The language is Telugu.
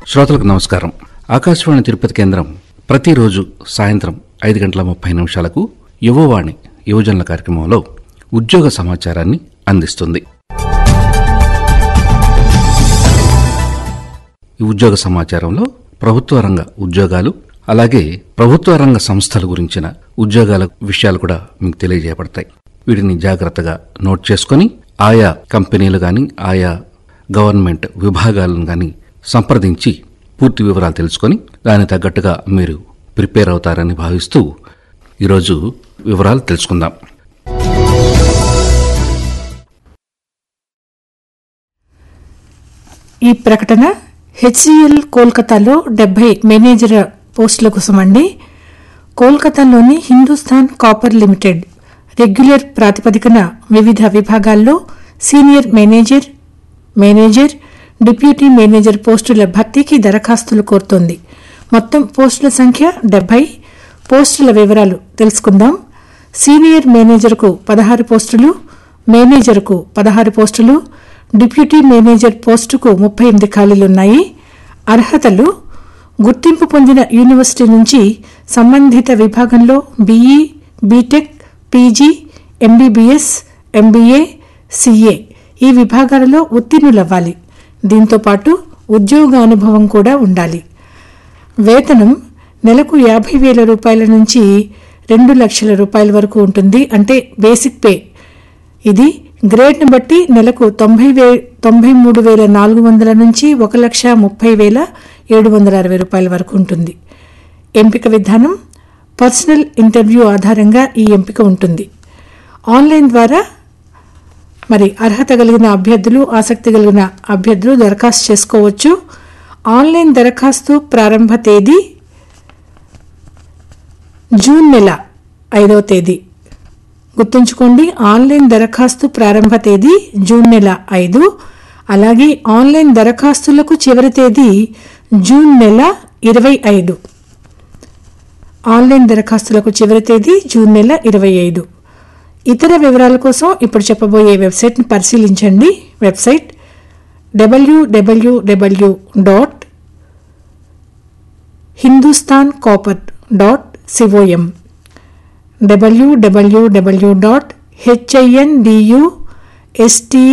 శ్రోతలకు నమస్కారం ఆకాశవాణి తిరుపతి కేంద్రం ప్రతిరోజు సాయంత్రం ఐదు గంటల ముప్పై నిమిషాలకు యువవాణి యువజనుల కార్యక్రమంలో ఉద్యోగ సమాచారాన్ని అందిస్తుంది ఈ ఉద్యోగ సమాచారంలో ప్రభుత్వ రంగ ఉద్యోగాలు అలాగే ప్రభుత్వ రంగ సంస్థల గురించిన ఉద్యోగాల విషయాలు కూడా మీకు తెలియజేయబడతాయి వీటిని జాగ్రత్తగా నోట్ చేసుకొని ఆయా కంపెనీలు కానీ ఆయా గవర్నమెంట్ విభాగాలను కానీ సంప్రదించి పూర్తి వివరాలు తెలుసుకొని దానికి తగ్గట్టుగా మీరు ప్రిపేర్ అవుతారని భావిస్తూ ఈరోజు వివరాలు తెలుసుకుందాం ఈ ప్రకటన హెచ్సిఎల్ కోల్కతాలో డెబ్బై మేనేజర్ పోస్టుల కోసం అండి కోల్కతాలోని హిందుస్థాన్ కాపర్ లిమిటెడ్ రెగ్యులర్ ప్రాతిపదికన వివిధ విభాగాల్లో senior manager manager deputy manager పోస్టుల భర్తీకి దరఖాస్తులు కోరుతోంది మొత్తం పోస్టుల సంఖ్య డెబ్బై పోస్టుల వివరాలు తెలుసుకుందాం సీనియర్ మేనేజర్కు పదహారు పోస్టులు మేనేజర్కు పదహారు పోస్టులు డిప్యూటీ మేనేజర్ పోస్టుకు ముప్పై ఎనిమిది ఖాళీలున్నాయి అర్హతలు గుర్తింపు పొందిన యూనివర్సిటీ నుంచి సంబంధిత విభాగంలో BE BTech PG MBBS MBA CA ఈ విభాగాలలో ఉత్తీర్ణులవ్వాలి దీంతో పాటు ఉద్యోగ అనుభవం కూడా ఉండాలి వేతనం నెలకు యాభై వేల రూపాయల నుంచి రెండు లక్షల రూపాయల వరకు ఉంటుంది అంటే బేసిక్ పే ఇది గ్రేడ్ను బట్టి నెలకు తొంభై వే తొంభై మూడు వేల నాలుగు వందల నుంచి ఒక లక్ష ముప్పై వేల ఏడు వందల అరవై రూపాయల వరకు ఉంటుంది ఎంపిక విధానం పర్సనల్ ఇంటర్వ్యూ ఆధారంగా ఈ ఎంపిక ఉంటుంది ఆన్లైన్ ద్వారా మరి అర్హత కలిగిన అభ్యర్థులు ఆసక్తి కలిగిన అభ్యర్థులు దరఖాస్తు చేసుకోవచ్చు ఆన్లైన్ దరఖాస్తు ప్రారంభ తేదీ జూన్ నెల ఐదవ తేదీ గుర్తుంచుకోండి ఆన్లైన్ దరఖాస్తు ప్రారంభ తేదీ జూన్ నెల ఐదు అలాగే ఆన్లైన్ దరఖాస్తులకు చివరి తేదీ జూన్ నెల ఇరవై ఐదు ఆన్లైన్ దరఖాస్తులకు చివరి తేదీ జూన్ నెల ఇరవై ఐదు ఇతర వివరాల కోసం ఇప్పుడు చెప్పబోయే వెబ్సైట్ను పరిశీలించండి website WWW dot Hindustan copper dot com WWW dot HINDU ST